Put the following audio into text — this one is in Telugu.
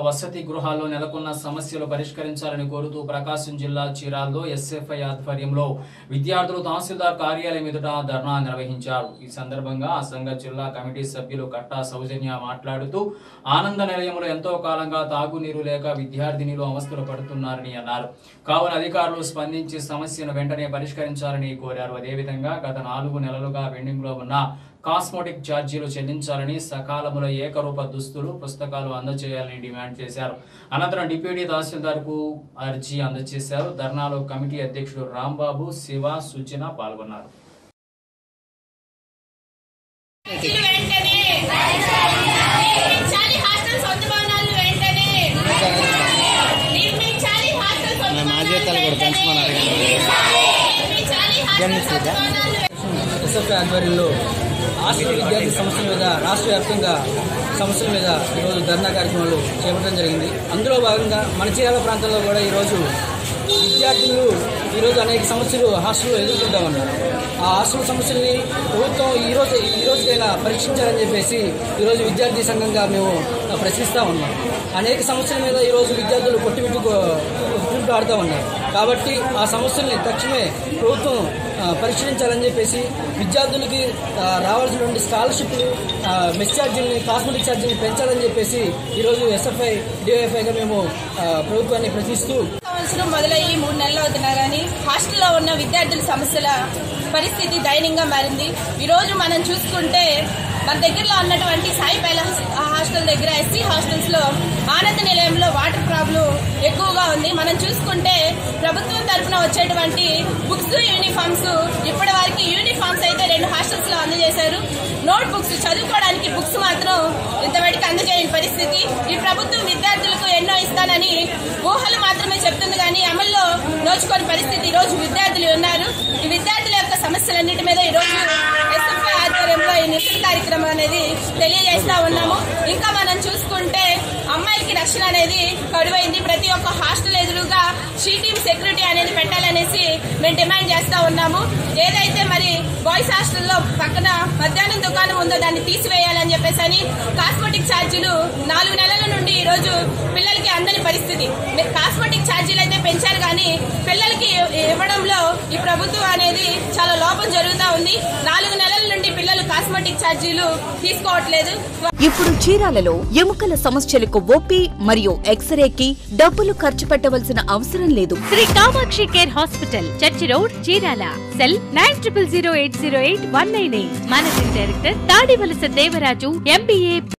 వసతి గృహాల్లో నెలకొన్న సమస్యలు పరిష్కరించాలని కోరుతూ ప్రకాశం జిల్లా చీరాల్లో ఎస్ఎఫ్ఐ ఆధ్వర్యంలో విద్యార్థులు తహసీల్దార్ కార్యాలయం ఎదుట ధర్నా నిర్వహించారు ఈ సందర్భంగా ఆ సంఘ జిల్లా కమిటీ సభ్యులు కట్టా సౌజన్య మాట్లాడుతూ ఆనంద నిలయంలో ఎంతో కాలంగా తాగునీరు లేక విద్యార్థినిలు అవస్థలు పడుతున్నారని అన్నారు కావున అధికారులు స్పందించి సమస్యను వెంటనే పరిష్కరించాలని కోరారు అదేవిధంగా గత నాలుగు నెలలుగా పెండింగ్ లో ఉన్న కాస్మోటిక్ ఛార్జీలు చెల్లించాలని సకాలంలో ఏకరూప దుస్తులు పుస్తకాలు అందజేయాలని డిమాండ్ చేశారు అనంతరం డిప్యూటీ తహసీల్దార్ కు అర్జీ అందజేశారు ధర్నాలో కమిటీ అధ్యక్షుడు రాంబాబు శివ సూచన పాల్గొన్నారు ఇల్లు వెంటనే నిర్మించాలి హాస్టల్ సొంత భవనాలు వెంటనే నిర్మించాలి హాస్టల్ సొంత మా జీతాలు కూడా పెంచమన్నారు కదా. నిర్మించాలి హాస్టల్ సొంత భవనాలు ఎస్ఎఫ్ఐ ఆధ్వర్యంలో హాస్టల్ విద్యార్థి సమస్యల మీద రాష్ట్ర వ్యాప్తంగా సమస్యల మీద ఈరోజు ధర్నా కార్యక్రమాలు చేపట్టడం జరిగింది అందులో భాగంగా మన చీరాల ప్రాంతంలో కూడా ఈరోజు విద్యార్థులు ఈరోజు అనేక సమస్యలు హాస్టల్లో ఎదుర్కొంటా ఉన్నారు ఆ హాస్టల్ సమస్యల్ని ప్రభుత్వం ఈ రోజు ఈ రోజుకైనా పరీక్షించాలని చెప్పేసి ఈరోజు విద్యార్థి సంఘంగా మేము ప్రశ్నిస్తూ ఉన్నాం అనేక సమస్యల మీద ఈరోజు విద్యార్థులు కొట్టుమిట్టు కొట్టుమిట్టు ఉన్నారు కాబట్టి ఆ సమస్యల్ని తక్షణమే ప్రభుత్వం ఆ, పరిశీలించాలని చెప్పేసి విద్యార్థులకి ఆ, రావాల్సినటువంటి స్కాలర్షిప్లు ఆ, మెస్ ఛార్జీలని కాస్మెటిక్ ఛార్జీని పెంచాలని చెప్పేసి ఈరోజు ఎస్ఎఫ్ఐ డిఎఫ్ఐగా మేము ఆ, ప్రభుత్వాన్ని ప్రశ్నిస్తూ సంవత్సరం మొదలయ్యి మూడు నెలలు అవుతున్నా గానీ హాస్టల్లో ఉన్న విద్యార్థుల సమస్యల పరిస్థితి దయనీయంగా మారింది ఈ రోజు మనం చూసుకుంటే మన దగ్గరలో ఉన్నటువంటి సాయి పైలాస్ హాస్టల్ దగ్గర ఎస్సీ హాస్టల్స్ లో ఆనంద నిలయంలో వాటర్ ప్రాబ్లం ఎక్కువగా ఉంది మనం చూసుకుంటే ప్రభుత్వం తరఫున వచ్చేటువంటి బుక్స్ యూనిఫామ్స్ ఇప్పటి వరకు యూనిఫామ్స్ అయితే రెండు హాస్టల్స్ లో అందజేశారు నోట్ బుక్స్ చదువుకోవడానికి బుక్స్ మాత్రం ఇంతవరకు అందజేయని పరిస్థితి ఈ ప్రభుత్వం విద్యార్థులకు ఎన్నో ఇస్తానని ఊహలు మాత్రమే చెప్తుంది కానీ అమల్లో నోచుకోని పరిస్థితి ఈ రోజు విద్యార్థులు ఉన్నారు ఈ విద్యార్థుల యొక్క సమస్యలన్నిటి మీద ఈ రోజు ఎస్ఎఫ్ఐ ఆధ్వర్యంలో ఈ నిరసన కార్యక్రమం అనేది తెలియజేస్తా ఉన్నాము ఇంకా మనం చూసుకుంటే అమ్మాయిలకి రక్షణ అనేది కడువైంది ప్రతి ఒక్క హాస్టల్ ఎదురుగా షీటీమ్ సెక్యూరిటీ అనేది పెట్టాలనేసి మేము డిమాండ్ చేస్తా ఉన్నాము ఏదైతే మరి బాయ్స్ హాస్టల్లో పక్కన మధ్యాహ్నం దుకాణం ఉందో దాన్ని తీసివేయాలని చెప్పేసి అని కాస్మెటిక్ ఛార్జీలు నాలుగు నెలల నుండి ఈ రోజు పిల్లలకి అందని పరిస్థితి మీరు కాస్మెటిక్ ఛార్జీలు అయితే పెంచారు కానీ పిల్లలకి ఇవ్వడంలో ఈ ప్రభుత్వం అనేది చాలా లోపం జరుగుతా ఉంది నాలుగు నెలల నుండి పిల్లలు కాస్మెటిక్ ఛార్జీలు తీసుకోవట్లేదు ఇప్పుడు చీరాలలో ఎముకల సమస్యలకు ఓపీ మరియు ఎక్స్రేకి డబ్బులు ఖర్చు పెట్టవలసిన అవసరం లేదు Shri Kamakshi care hospital church road Chirala cell nine triple zero eight zero eight one nine eight managing director Tadivalasa Devaraju MBA